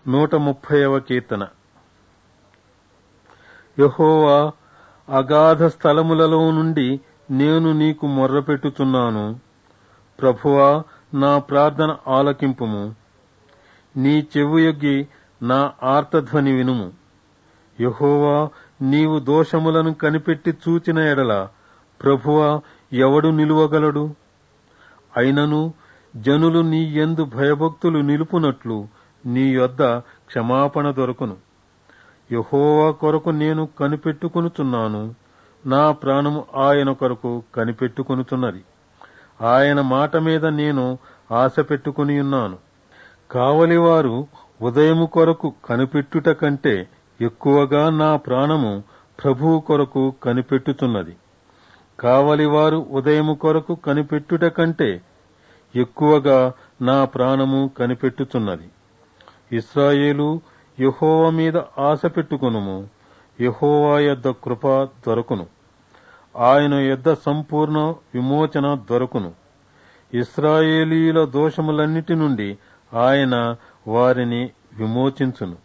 నూట ముప్పైవ కీర్తన యహోవా అగాధ స్థలములలో నుండి నేను నీకు మొర్రపెట్టుచున్నాను ప్రభువా నా ప్రార్థన ఆలకింపుము నీ చెవుయొగ్గి నా ఆర్తధ్వని వినుము యహోవా నీవు దోషములను కనిపెట్టి చూచిన ఎడల ప్రభువా ఎవడు నిలువగలడు అయినను జనులు నీ యందు భయభక్తులు నిలుపునట్లు నీ యొద్ద క్షమాపణ దొరకును యహోవా కొరకు నేను కనిపెట్టుకొనుచున్నాను నా ప్రాణము ఆయన కొరకు కనిపెట్టుకొనుచున్నది ఆయన మాట మీద నేను ఆశ పెట్టుకుని ఉన్నాను కావలివారు ఉదయము కొరకు కనిపెట్టుట కంటే ఎక్కువగా నా ప్రాణము ప్రభువు కొరకు కనిపెట్టుచున్నది కావలివారు ఉదయము కొరకు కనిపెట్టుట కంటే ఎక్కువగా నా ప్రాణము కనిపెట్టుచున్నది ఇస్రాయేలు యహోవ మీద ఆశ పెట్టుకునుము యహోవా యొద్ద కృప దొరకును ఆయన యొద్ద సంపూర్ణ విమోచన దొరకును ఇస్రాయేలీల దోషములన్నిటి నుండి ఆయన వారిని విమోచించును